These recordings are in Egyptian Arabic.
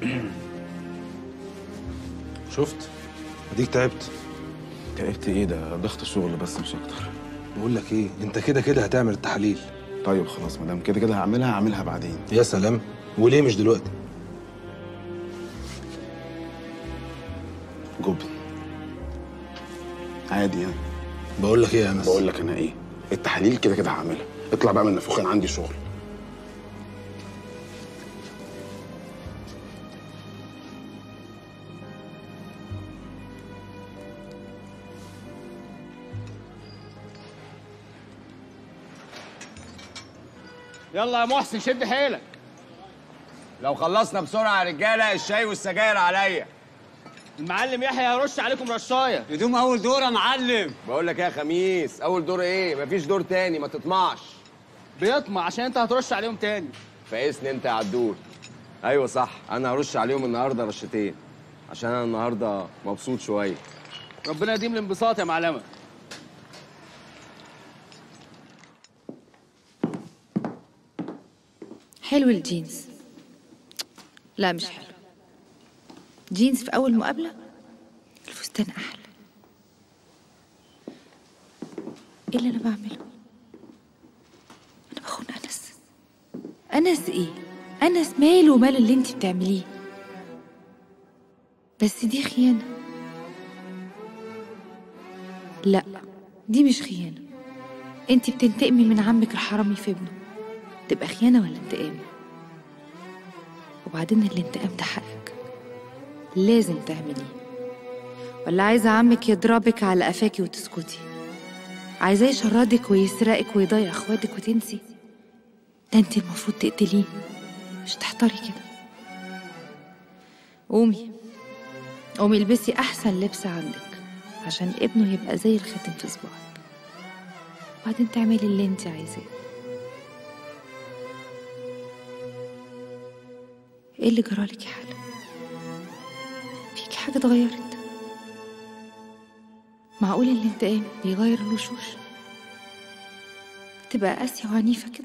شفت اديك تعبت تعبت ايه ده ضغط شغل بس مش اكتر بقول لك ايه انت كده كده هتعمل التحاليل طيب خلاص ما دام كده كده هعملها هعملها بعدين يا سلام وليه مش دلوقتي جبن عادي يعني بقول لك ايه يا انس بقول لك انا ايه التحاليل كده كده هعملها اطلع بقى من النافوخ انا عندي شغل يلا يا محسن شد حيلك لو خلصنا بسرعه يا رجاله الشاي والسجاير عليا المعلم يحيى هيرش عليكم رشايه هدوم اول دور يا معلم بقول لك ايه يا خميس اول دور ايه مفيش دور تاني ما تطمعش بيطمع عشان انت هترش عليهم تاني فاقسني انت يا عدول ايوه صح انا هرش عليهم النهارده رشتين عشان انا النهارده مبسوط شويه ربنا يديم الانبساط يا معلمه حلو الجينز لا مش حلو جينز في أول مقابلة الفستان أحلى إيه اللي أنا بعمله؟ أنا بخون أنس أنس إيه؟ أنس ماله ومال اللي أنت بتعمليه بس دي خيانة لا دي مش خيانة أنت بتنتقمي من عمك الحرامي في ابنه تبقى خيانة ولا انتقام وبعدين الانتقام ده حقك لازم تعمليه ولا عايزة عمك يضربك على قفاكي وتسكتي عايزاه يشردك ويسرقك ويضيع اخواتك وتنسي ده انت المفروض تقتليه مش تحتاري كده قومي قومي البسي احسن لبس عندك عشان ابنه يبقى زي الخاتم في صباعك وبعدين تعملي اللي انت عايزاه ايه اللي جرالك يا حلا فيكي حاجة اتغيرت معقول الانتقام بيغير الوشوش تبقى قاسية وعنيفة كده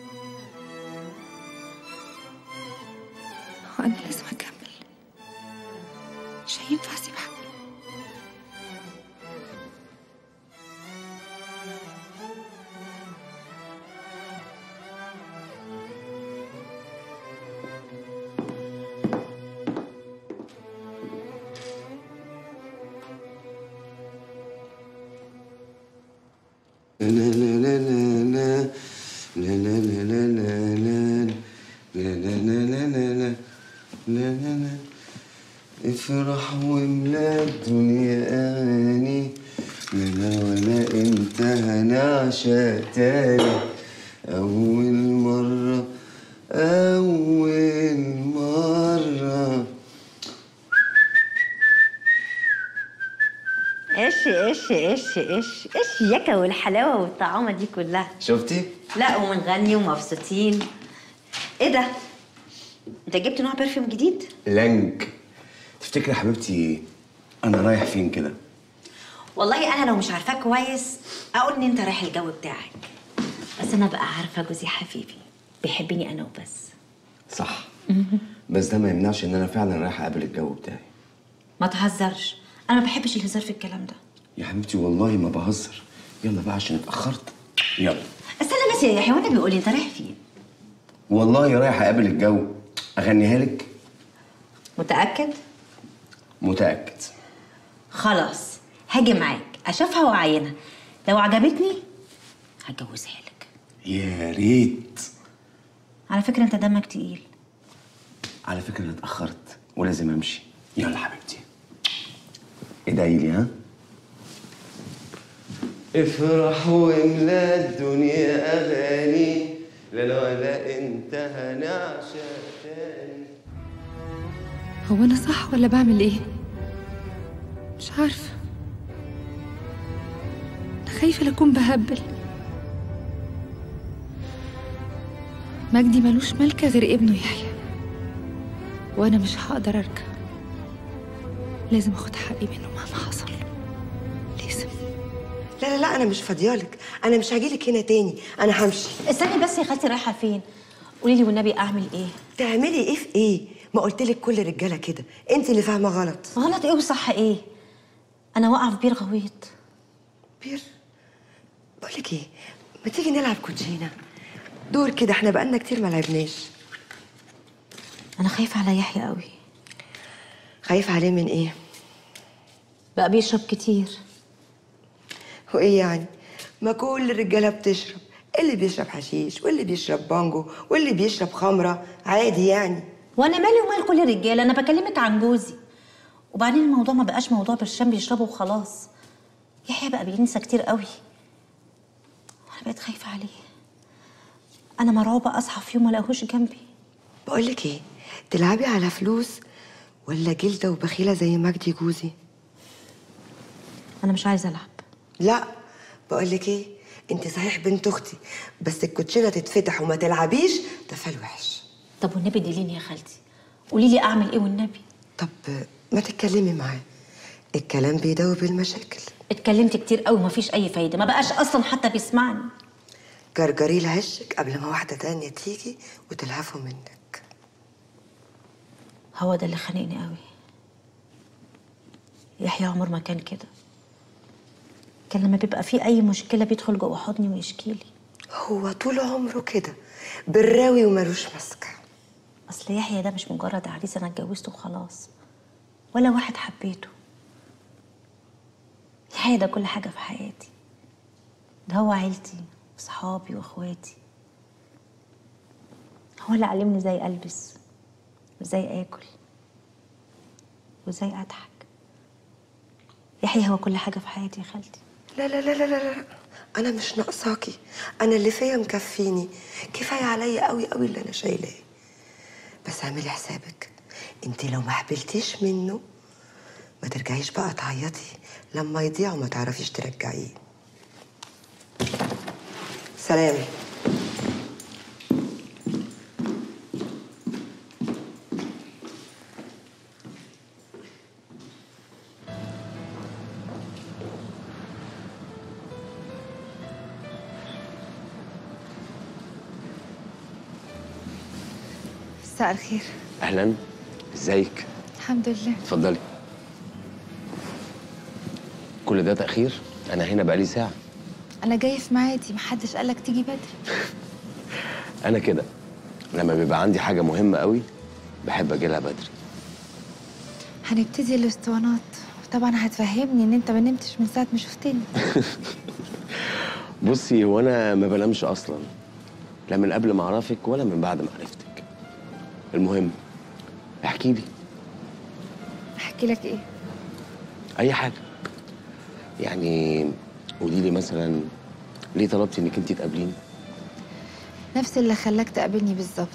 هو أنا لازم أكمل مش هينفع أسيب حقي لا لا لا لا لا لا لا لا لا لا لا لا لا لا لا لا لا لا افرح واملا الدنيا اغاني لا لا ولا انت هنعشق تاني اول مرة اول مرة ايش ايش ايش ايش ايش ياكا والحلاوه والطعامه دي كلها شفتي؟ لا ومنغني ومبسوطين ايه ده انت جبت نوع برفيوم جديد لانج تفتكري يا حبيبتي انا رايح فين كده؟ والله انا لو مش عارفاك كويس اقول ان انت رايح الجو بتاعك بس انا بقى عارفه جوزي حبيبي بيحبني انا وبس صح بس ده ما يمنعش ان انا فعلا رايح اقابل الجو بتاعي ما تهزرش انا ما بحبش الهزار في الكلام ده يا حبيبتي والله ما بهزر يلا بقى عشان اتاخرت يلا استنى بس يا يحيى وانا بيقول لي انت رايح فين والله رايح اقابل الجو اغنيها لك متاكد متاكد خلاص هاجي معاك اشوفها واعينها لو عجبتني هتجوزها لك يا ريت على فكره انت دمك تقيل على فكره انا اتاخرت ولازم امشي يلا حبيبتي ادعي لي ها افرح واملا الدنيا اغاني لا لا ولا انت هنعشق تاني هو أنا صح ولا بعمل إيه؟ مش عارفة أنا خايفة لا أكون بهبل مجدي ملوش ملكة غير ابنه يحيى وأنا مش هقدر أرجع لازم أخد حقي منه مهما حصل لازم لا لا لا انا مش فاضيالك انا مش هجيلك هنا تاني انا همشي استني بس يا خالتي رايحه فين قولي لي والنبي اعمل ايه تعملي ايه في ايه ما قلت لك كل الرجاله كده انت اللي فاهمه غلط غلط ايه وصح ايه انا واقعه في بير غويط بير بقول لك ايه ما تيجي نلعب كوتشينه دور كده احنا بقالنا كتير ما لعبناش انا خايفه على يحيى قوي خايف عليه من ايه بقى بيشرب كتير وايه يعني ما كل الرجاله بتشرب اللي بيشرب حشيش واللي بيشرب بانجو واللي بيشرب خمره عادي يعني وانا مالي ومال كل الرجاله انا بكلمك عن جوزي وبعدين الموضوع ما بقاش موضوع برشام بيشربه وخلاص يحيى بقى بينسى كتير قوي انا بقيت خايفه عليه انا مرعوبه اصحى في يوم ما الاقيهوش جنبي بقول لك ايه تلعبي على فلوس ولا جلده وبخيله زي مجدي جوزي انا مش عايزه العب لا بقول لك ايه انت صحيح بنت اختي بس الكوتشينه تتفتح وما تلعبيش ده فال وحش طب والنبي دليني يا خالتي قولي لي اعمل ايه والنبي طب ما تتكلمي معاه الكلام بيداوب المشاكل اتكلمت كتير قوي ومفيش اي فايده ما بقاش اصلا حتى بيسمعني جرجري لهشك قبل ما واحده تانية تيجي وتلهفه منك هو ده اللي خانقني قوي يحيى عمر ما كان كده كان لما بيبقى فيه اي مشكله بيدخل جوه حضني ويشكي لي هو طول عمره كده براوي ومالوش ماسكه اصل يحيى ده مش مجرد عريس انا اتجوزته وخلاص ولا واحد حبيته يحيى ده كل حاجه في حياتي ده هو عيلتي وصحابي واخواتي هو اللي علمني ازاي البس وازاي اكل وازاي اضحك يحيى هو كل حاجه في حياتي يا خالتي لا لا لا لا لا لا انا مش ناقصاكي انا اللي فيا مكفيني كفايه عليا قوي قوي اللي انا شايلاه بس اعملي حسابك انت لو ما حبلتيش منه ما ترجعيش بقى تعيطي لما يضيع وما تعرفيش ترجعيه سلام مساء الخير اهلا ازيك الحمد لله اتفضلي كل ده تاخير انا هنا بقالي ساعه انا جاي في ميعادي محدش قالك تيجي بدري انا كده لما بيبقى عندي حاجه مهمه قوي بحب اجي لها بدري هنبتدي الاسطوانات طبعا هتفهمني ان انت ما نمتش من ساعه ما شفتني بصي هو انا ما بنامش اصلا لا من قبل ما اعرفك ولا من بعد ما عرفتك المهم احكي لي احكي لك ايه اي حاجه يعني قولي لي مثلا ليه طلبتي انك انت تقابليني نفس اللي خلاك تقابلني بالظبط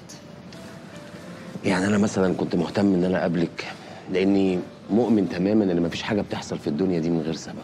يعني انا مثلا كنت مهتم ان انا اقابلك لاني مؤمن تماما ان مفيش حاجه بتحصل في الدنيا دي من غير سبب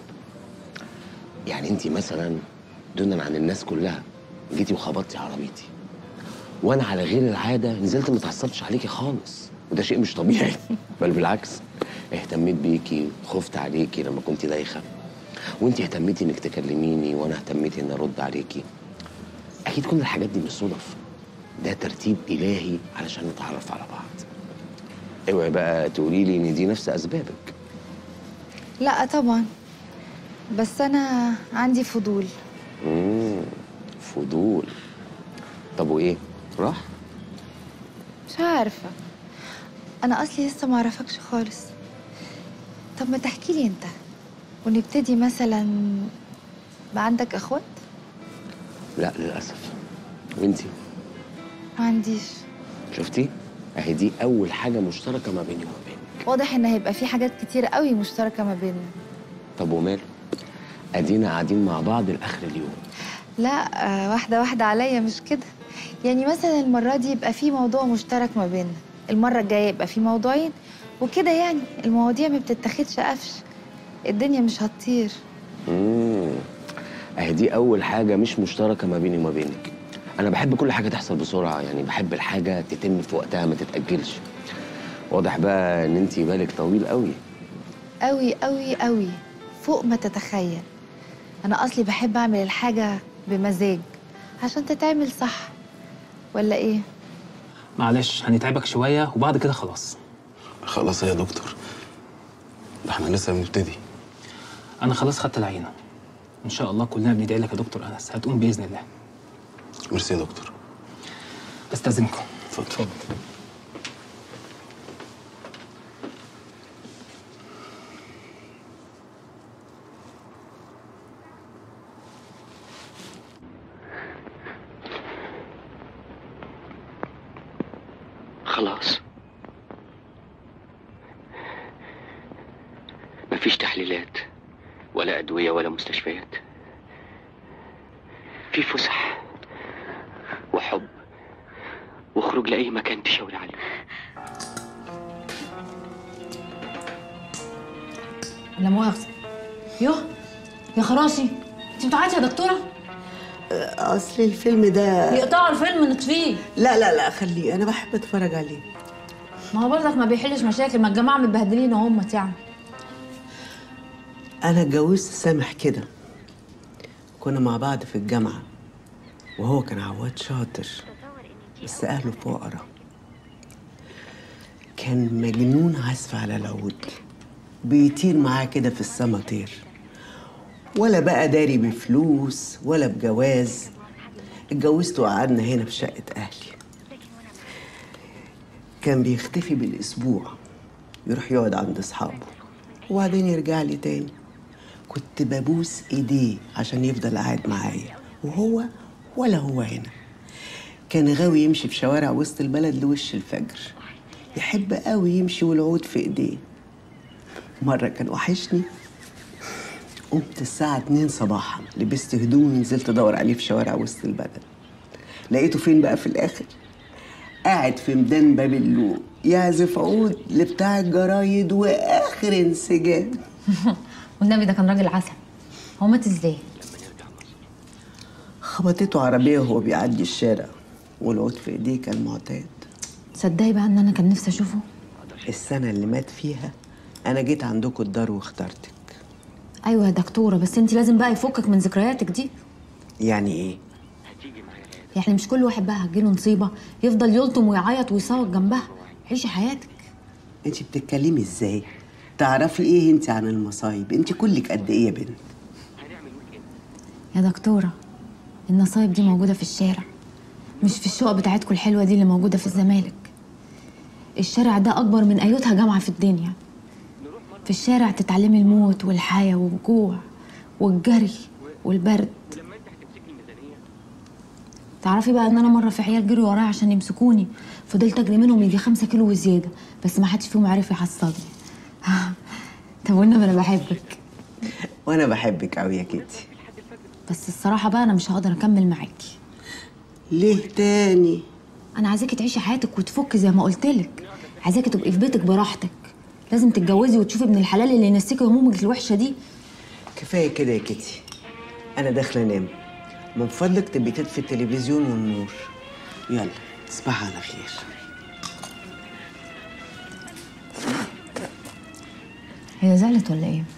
يعني انت مثلا دونا عن الناس كلها جيتي وخبطتي عربيتي وانا على غير العاده نزلت ما اتعصبتش عليكي خالص وده شيء مش طبيعي بل بالعكس اهتميت بيكي خفت عليكي لما كنت دايخه وانت اهتميتي انك تكلميني وانا اهتميت ان ارد عليكي اكيد كل الحاجات دي مش صدف ده ترتيب الهي علشان نتعرف على بعض اوعي بقى تقولي لي ان دي نفس اسبابك لا طبعا بس انا عندي فضول امم فضول طب وايه راح مش عارفه انا اصلي لسه ما اعرفكش خالص طب ما تحكي لي انت ونبتدي مثلا ما عندك اخوات لا للاسف وانتي ما عنديش شفتي اهي دي اول حاجه مشتركه ما بيني وما بينك واضح ان هيبقى في حاجات كتير قوي مشتركه ما بيننا طب وماله ادينا قاعدين مع بعض لاخر اليوم لا آه، واحده واحده عليا مش كده يعني مثلا المره دي يبقى في موضوع مشترك ما بيننا المره الجايه يبقى في موضوعين وكده يعني المواضيع ما بتتاخدش قفش الدنيا مش هتطير امم اهي دي اول حاجه مش مشتركه ما بيني وما بينك انا بحب كل حاجه تحصل بسرعه يعني بحب الحاجه تتم في وقتها ما تتاجلش واضح بقى ان انت بالك طويل قوي قوي قوي قوي فوق ما تتخيل انا اصلي بحب اعمل الحاجه بمزاج عشان تتعمل صح ولا ايه معلش هنتعبك شويه وبعد كده خلاص خلاص يا دكتور ده احنا لسه بنبتدي انا خلاص خدت العينه ان شاء الله كلنا بندعي لك يا دكتور انس هتقوم باذن الله ميرسي يا دكتور استاذنكم اتفضل خلاص مفيش تحليلات ولا أدوية ولا مستشفيات في فسح وحب وخروج لأي مكان تشاور عليه لا مؤاخذة يوه يا خراشي انت بتعيطي يا دكتورة؟ اصل الفيلم ده يقطعوا الفيلم نطفيه لا لا لا خليه انا بحب اتفرج عليه ما هو برضك ما بيحلش مشاكل ما الجماعة متبهدلين اهمت يعني انا اتجوزت سامح كده كنا مع بعض في الجامعه وهو كان عواد شاطر بس اهله فقراء كان مجنون عزف على العود بيطير معاه كده في السما طير ولا بقى داري بفلوس ولا بجواز اتجوزت وقعدنا هنا في شقة أهلي كان بيختفي بالأسبوع يروح يقعد عند أصحابه وبعدين يرجع لي تاني كنت ببوس إيديه عشان يفضل قاعد معايا وهو ولا هو هنا كان غاوي يمشي في شوارع وسط البلد لوش الفجر يحب قوي يمشي والعود في ايديه مرة كان وحشني قمت الساعة 2 صباحا لبست هدومي ونزلت ادور عليه في شوارع وسط البلد لقيته فين بقى في الاخر قاعد في ميدان باب اللوق يعزف عود لبتاع الجرايد واخر انسجام والنبي ده كان راجل عسل هو مات ازاي؟ خبطته عربية وهو بيعدي الشارع والعود في ايديه كان معتاد تصدقي بقى ان انا كان نفسي اشوفه السنة اللي مات فيها أنا جيت عندكم الدار واخترتك ايوه يا دكتورة بس انت لازم بقى يفكك من ذكرياتك دي يعني إيه؟ يعني مش كل واحد بقى هتجيله نصيبة يفضل يلطم ويعيط ويصوت جنبها عيشي حياتك أنت بتتكلمي إزاي؟ تعرفي إيه أنت عن المصايب؟ أنت كلك قد إيه يا بنت؟ يا دكتورة النصايب دي موجودة في الشارع مش في الشقق بتاعتكم الحلوة دي اللي موجودة في الزمالك الشارع ده أكبر من أيتها جامعة في الدنيا في الشارع تتعلمي الموت والحياة والجوع والجري والبرد تعرفي بقى ان انا مره في عيال جري ورايا عشان يمسكوني فضلت اجري منهم يجي خمسة كيلو وزياده بس ما حدش فيهم عرف يحصلني طب والنبي انا بحبك وأنا بحبك أوي يا كيتي بس الصراحه بقى انا مش هقدر اكمل معاكي ليه تاني انا عايزاكي تعيشي حياتك وتفكي زي ما قلت لك عايزاكي تبقي في بيتك براحتك لازم تتجوزي وتشوفي ابن الحلال اللي ينسيكي همومك الوحشه دي كفاية كده يا كيتي أنا داخلة أنام من فضلك تبقي تطفي التلفزيون والنور يلا تصبحي على خير هي زعلت ولا ايه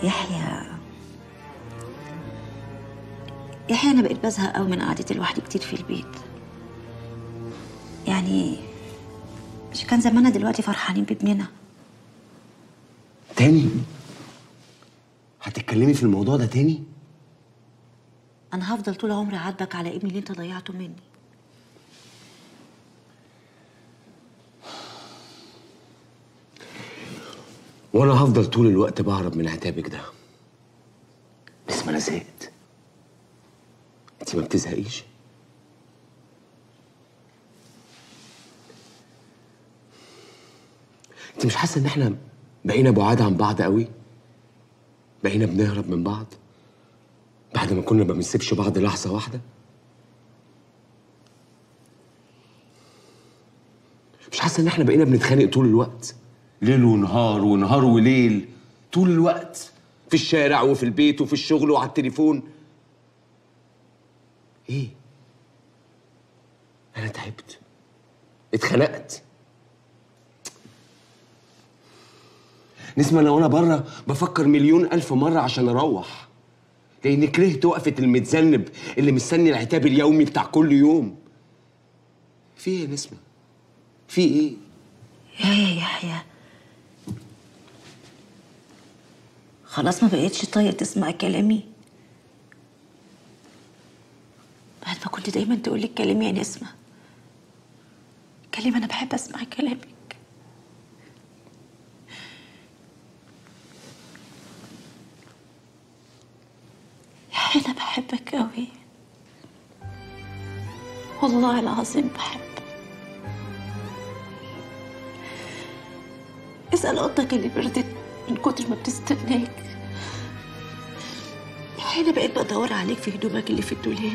يحيى يحيى انا بقيت بزهق قوي من قعدتي لوحدي كتير في البيت يعني مش كان زماننا دلوقتي فرحانين بابننا تاني هتتكلمي في الموضوع ده تاني انا هفضل طول عمري عاتبك على ابني اللي انت ضيعته مني وانا هفضل طول الوقت بهرب من عتابك ده بس ما انا زهقت انت ما بتزهقيش انت مش حاسه ان احنا بقينا بعاد عن بعض قوي بقينا بنهرب من بعض بعد ما كنا ما بنسيبش بعض لحظه واحده مش حاسه ان احنا بقينا بنتخانق طول الوقت ليل ونهار ونهار وليل طول الوقت في الشارع وفي البيت وفي الشغل وعلى التليفون ايه انا تعبت اتخنقت نسمة لو انا بره بفكر مليون الف مرة عشان اروح لاني كرهت وقفة المتذنب اللي مستني العتاب اليومي بتاع كل يوم في ايه يا نسمة في ايه يا يا يحيى خلاص ما بقيتش طايق تسمع كلامي بعد ما كنت دايما تقولي كلامي يا نسمة كلمة أنا بحب أسمع كلامك يا أنا بحبك أوي والله العظيم بحبك اسأل أختك اللي بردت من كتر ما بتستناك أنا بقيت بدور عليك في هدومك اللي في الدولاب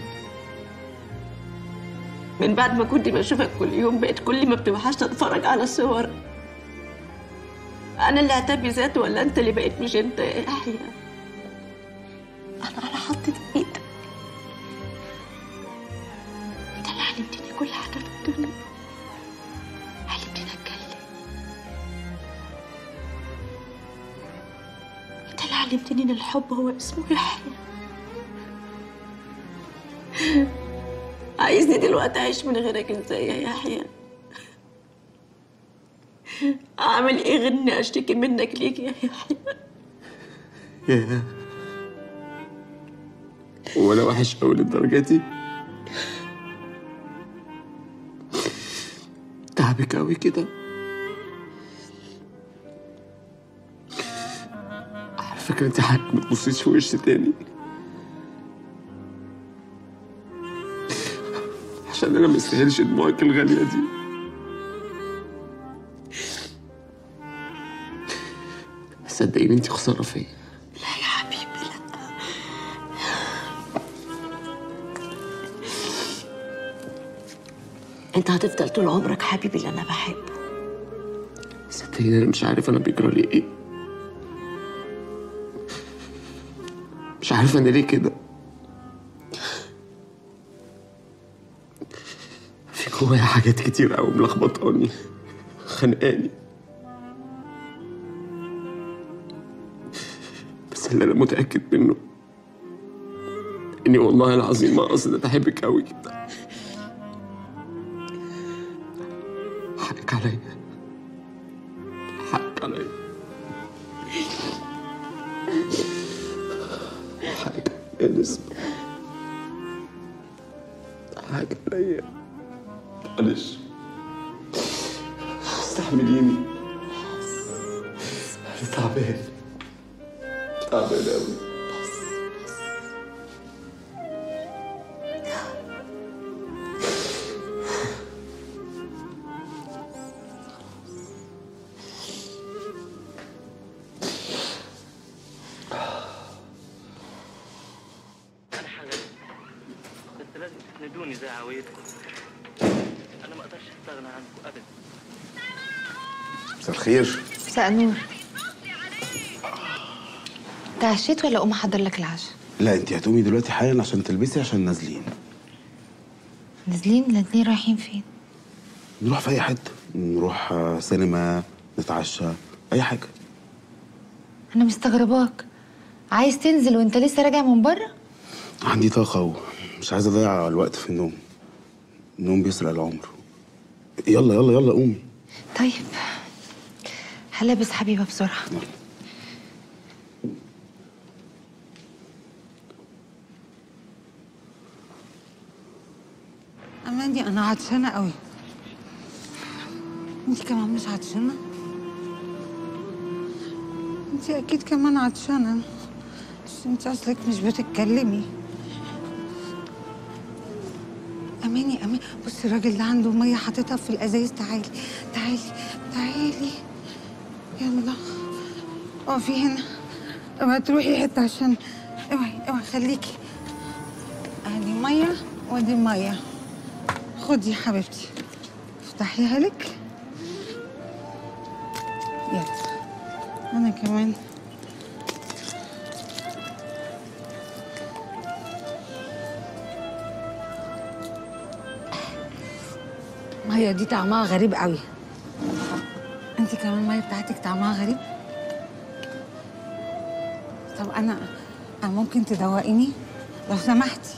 من بعد ما كنت بشوفك كل يوم بقيت كل ما بتوحشني اتفرج على صور انا اللي اعتبي ذات ولا انت اللي بقيت مش انت يا يحيى انا على حطت ايدك انت اللي علمتني كل حاجه في الدنيا علمتني اتكلم انت اللي علمتني ان الحب هو اسمه يحيى عايزني دلوقتي اعيش من غيرك ازاي يا يحيى اعمل ايه غير اني اشتكي منك ليك يا يحيى ياه هو انا وحش قوي للدرجه دي تعبك قوي كده على فكره انت حضرتك ما تبصيش في وشي تاني عشان انا مستاهلش دموعك الغاليه دي صدقيني انت خساره فيا لا يا حبيبي لا انت هتفضل طول عمرك حبيبي اللي انا بحبه صدقيني انا مش عارف انا بيجرى لي ايه مش عارف انا ليه كده في جوايا حاجات كتير قوي ملخبطاني خانقاني بس اللي انا متاكد منه اني والله العظيم ما قصدت احبك قوي كده حقك عليا حقك عليا حقك يا نسمة حقك عليا معلش استحمليني انا تعبان تعبان قوي بس لازم تسندوني زي عوايدكم انا ما اقدرش استغنى عنكم ابدا مساء الخير مساء النور تعشيت ولا اقوم احضر لك العشاء لا انت هتقومي دلوقتي حالا عشان تلبسي عشان نازلين نازلين الاتنين رايحين فين نروح في اي حته نروح آه، سينما نتعشى اي حاجه انا مستغرباك عايز تنزل وانت لسه راجع من بره عندي طاقة ومش عايز أضيع الوقت في النوم النوم بيسرق العمر يلا يلا يلا قومي طيب هلبس حبيبه بسرعه أماني أنا عطشانة قوي أنت كمان مش عطشانة؟ أنت أكيد كمان عطشانة بس أنت أصلك مش بتتكلمي أماني أماني بصي الراجل ده عنده مية حاططها في الأزايز تعالي تعالي تعالي يلا اقفي هنا اوعي تروحي حتة عشان اوعي اوعي خليكي ادي مية وادي مية خدي يا حبيبتي افتحيها لك يلا انا كمان المية دي طعمها غريب قوي انت كمان المية بتاعتك طعمها غريب طب انا انا ممكن تدوقيني لو سمحتي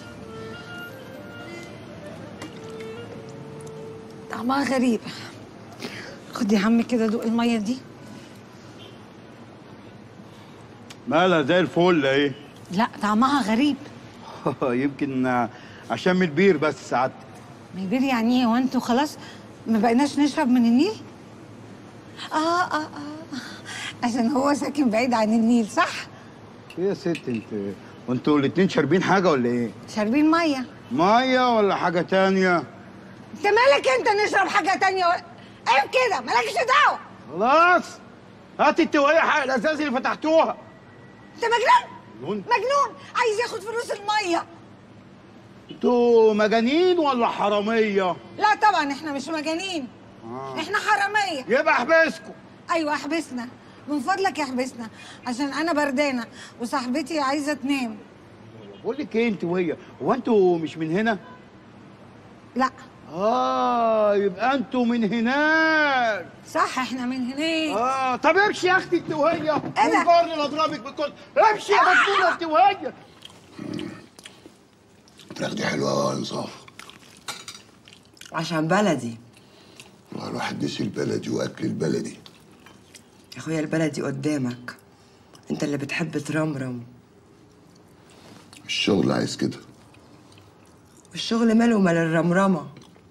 طعمها غريب خدي يا عمي كده دوق المية دي مالها زي الفل ايه لا طعمها غريب يمكن آه، عشان من البير بس ساعات ما يبير يعني ايه وانتوا خلاص ما بقيناش نشرب من النيل اه اه اه عشان هو ساكن بعيد عن النيل صح ايه يا ست انت وانتوا الاتنين شاربين حاجه ولا ايه شاربين ميه ميه ولا حاجه تانية انت مالك انت نشرب حاجه تانية و... عيب كده مالكش دعوه خلاص هات التوقية حق الاساس اللي فتحتوها انت مجنون مجنون مجنون عايز ياخد فلوس الميه انتوا مجانين ولا حراميه لا طبعا احنا مش مجانين آه. احنا حراميه يبقى احبسكم ايوه احبسنا من فضلك احبسنا عشان انا بردانه وصاحبتي عايزه تنام بقول لك ايه انت وهي هو انتوا مش من هنا لا اه يبقى انتوا من هناك صح احنا من هناك اه طب امشي يا اختي انت وهي ايه ده؟ وفرني اللي اضربك بالكل امشي يا مسؤوله انت وهي الفراخ دي حلوه قوي يا انصاف عشان بلدي والله الواحد نسي البلدي واكل البلدي يا اخويا البلدي قدامك انت اللي بتحب ترمرم الشغل عايز كده والشغل ماله مال الرمرمه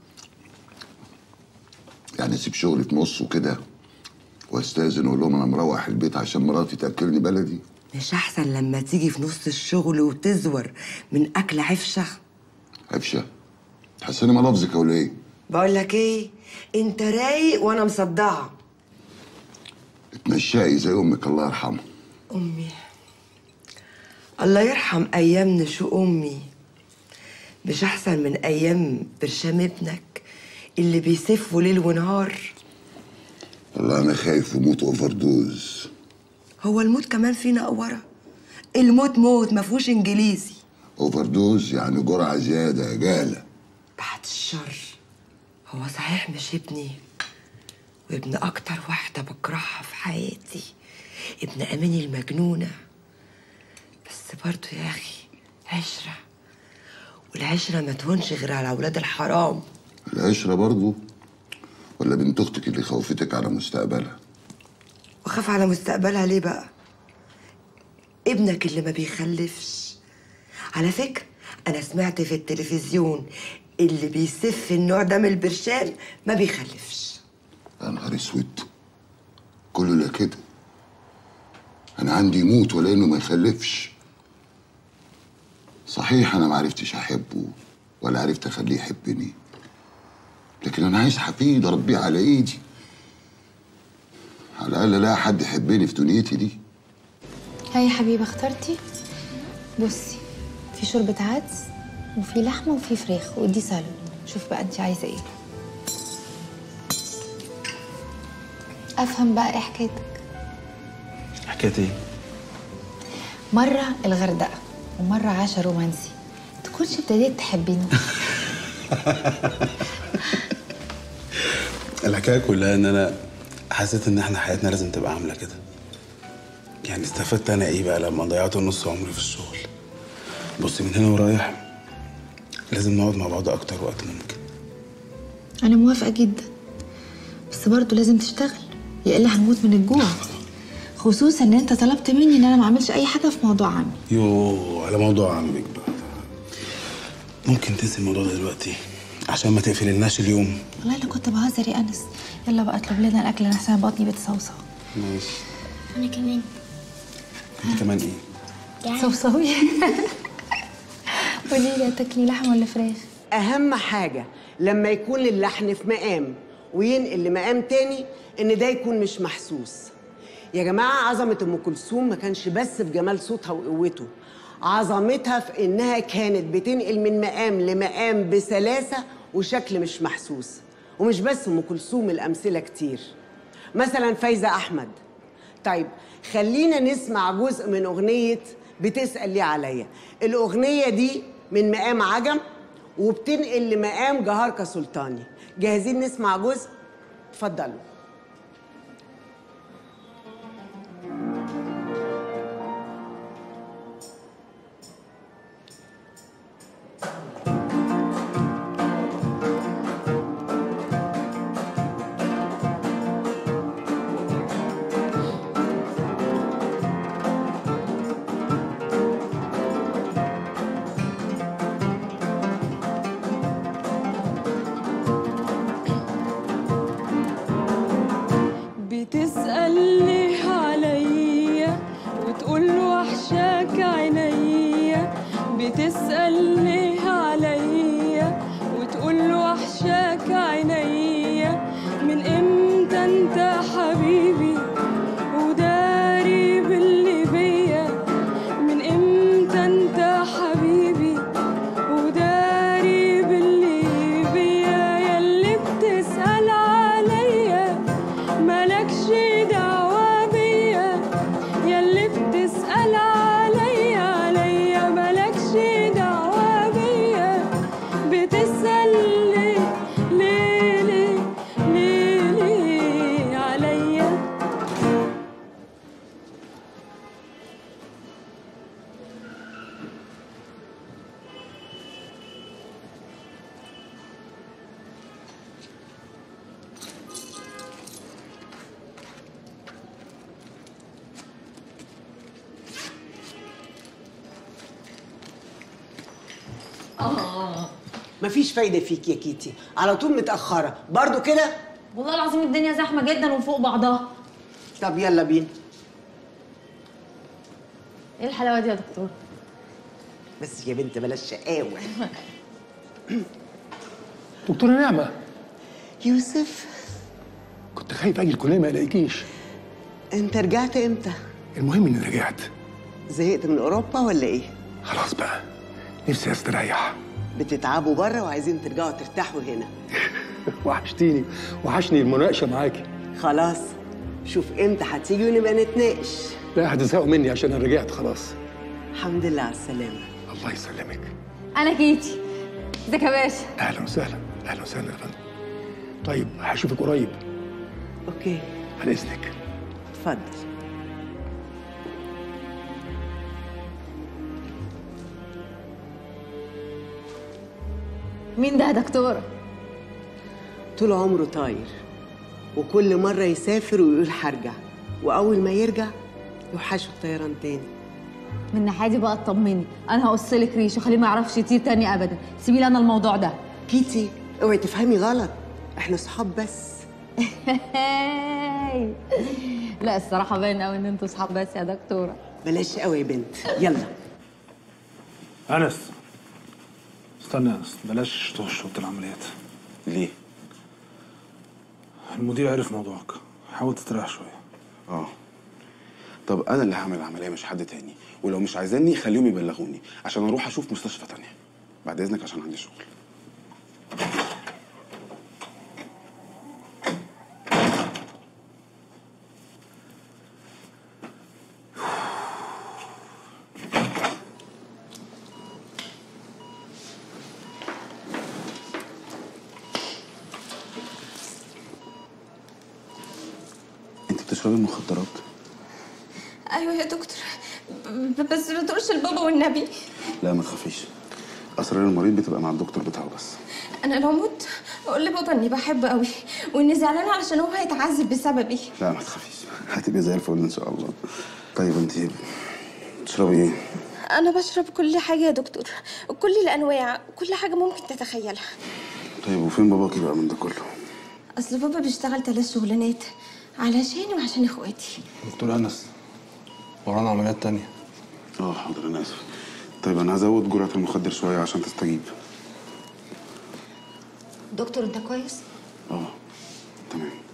يعني اسيب شغلي في نصه كده واستاذن واقول لهم انا مروح البيت عشان مراتي تاكلني بلدي مش احسن لما تيجي في نص الشغل وتزور من اكل عفشه عفشه تحسني ملفظك ولا ايه بقول لك ايه انت رايق وانا مصدعه اتمشائي زي امك الله يرحمها امي الله يرحم ايام نشوء امي مش احسن من ايام برشام ابنك اللي بيسفوا ليل ونهار والله انا خايف اموت اوفر دوز هو الموت كمان فينا قوره الموت موت ما فيهوش انجليزي اوفر دوز يعني جرعه زياده يا جاله بعد الشر هو صحيح مش ابني وابن اكتر واحده بكرهها في حياتي ابن اماني المجنونه بس برضه يا اخي عشره والعشره ما تهونش غير على اولاد الحرام العشره برضو ولا بنت اختك اللي خوفتك على مستقبلها وخاف على مستقبلها ليه بقى ابنك اللي ما بيخلفش على فكرة أنا سمعت في التلفزيون اللي بيسف النوع ده من البرشام ما بيخلفش يا نهار اسود كله لا كده انا عندي يموت ولا انه ما يخلفش صحيح انا ما عرفتش احبه ولا عرفت اخليه يحبني لكن انا عايز حفيد اربيه على ايدي على الاقل لا حد يحبني في دنيتي دي هاي يا حبيبه اخترتي بصي في شوربه عدس وفي لحمه وفي فراخ ودي سالون شوفي بقى انت عايزه ايه افهم بقى ايه حكايتك حكايه ايه مره الغردقه ومره عشا رومانسي تكونش ابتديت تحبيني الحكايه كلها ان انا حسيت ان احنا حياتنا لازم تبقى عامله كده يعني استفدت انا ايه بقى لما ضيعت نص عمري في الشغل بص من هنا ورايح لازم نقعد مع بعض اكتر وقت ممكن انا موافقه جدا بس برضه لازم تشتغل يا الا هنموت من الجوع خصوصا ان انت طلبت مني ان انا ما اعملش اي حاجه في موضوع عمي يو على موضوع عمك بقى ممكن تنسي الموضوع ده دلوقتي عشان ما تقفلناش اليوم والله انا كنت بهزر يا انس يلا بقى اطلب لنا الاكل انا حاسه بطني بتصوصو ماشي انا كمان انت كمان ايه صوصوي قولي لي تاكلي لحمه ولا فراخ اهم حاجه لما يكون اللحن في مقام وينقل لمقام تاني ان ده يكون مش محسوس يا جماعه عظمه ام كلثوم ما كانش بس في جمال صوتها وقوته عظمتها في انها كانت بتنقل من مقام لمقام بسلاسه وشكل مش محسوس ومش بس ام كلثوم الامثله كتير مثلا فايزه احمد طيب خلينا نسمع جزء من اغنيه بتسال ليه عليا الاغنيه دي من مقام عجم وبتنقل لمقام جهاركة سلطاني جاهزين نسمع جزء اتفضلوا بتسأل ليه عليا وتقول له وحشاك عينيا بتسأل ليه عليا وتقول له وحشاك عينيا من امتى انت حبيبي وداري باللي بيا من امتى انت حبيبي وداري باللي بيا ياللي بتسأل عليا مالكش دعوة بيا ياللي بتسأل عليا عليا مالكش دعوة بيا بتسأل ليه ليه ليه ليه ليه عليا اه مفيش فايده فيك يا كيتي على طول متاخره برضو كده والله العظيم الدنيا زحمه جدا وفوق بعضها طب يلا بينا ايه الحلاوه دي يا دكتور بس يا بنت بلاش شقاوه دكتورة نعمة يوسف كنت خايف اجي الكلية ما الاقيكيش انت رجعت امتى المهم اني رجعت زهقت من اوروبا ولا ايه خلاص بقى نفسي استريح بتتعبوا بره وعايزين ترجعوا ترتاحوا هنا وحشتيني وحشني المناقشة معاكي خلاص شوف امتى هتيجي ونبقى نتناقش لا هتزهقوا مني عشان انا رجعت خلاص الحمد لله على السلامه الله يسلمك انا كيتي ازيك يا باشا اهلا وسهلا اهلا وسهلا يا فندم طيب هشوفك قريب اوكي على اذنك اتفضل مين ده يا دكتوره طول عمره طاير وكل مرة يسافر ويقول هرجع وأول ما يرجع يوحشه الطيران تاني من الناحيه دي بقى اطمني انا هقص لك ريش وخليه ما يعرفش يطير تاني ابدا سيبي لي انا الموضوع ده كيتي اوعي تفهمي غلط احنا صحاب بس لا الصراحه باين قوي ان انتوا صحاب بس يا دكتوره بلاش قوي يا بنت يلا انس استنى يا انس بلاش تخش اوضه العمليات ليه؟ المدير عرف موضوعك حاول تستريح شويه اه طب انا اللي هعمل العمليه مش حد تاني ولو مش عايزاني خليهم يبلغوني عشان اروح اشوف مستشفى تانية بعد اذنك عشان عندي شغل انت بتشربي مخدرات ايوه يا دكتور ب- بس ما تقولش لبابا والنبي لا ما تخافيش اسرار المريض بتبقى مع الدكتور بتاعه بس انا لو مت اقول لبابا اني بحبه قوي واني زعلانه علشان هو هيتعذب بسببي لا ما تخافيش هتبقي زي الفل ان شاء الله طيب انت تشربي ايه انا بشرب كل حاجه يا دكتور كل الانواع كل حاجه ممكن تتخيلها طيب وفين باباكي بقى من ده كله اصل بابا بيشتغل ثلاث شغلانات علشاني وعشان اخواتي دكتور انس ورانا عمليات تانية اه حاضر انا اسف طيب انا هزود جرعه المخدر شويه عشان تستجيب دكتور انت كويس اه تمام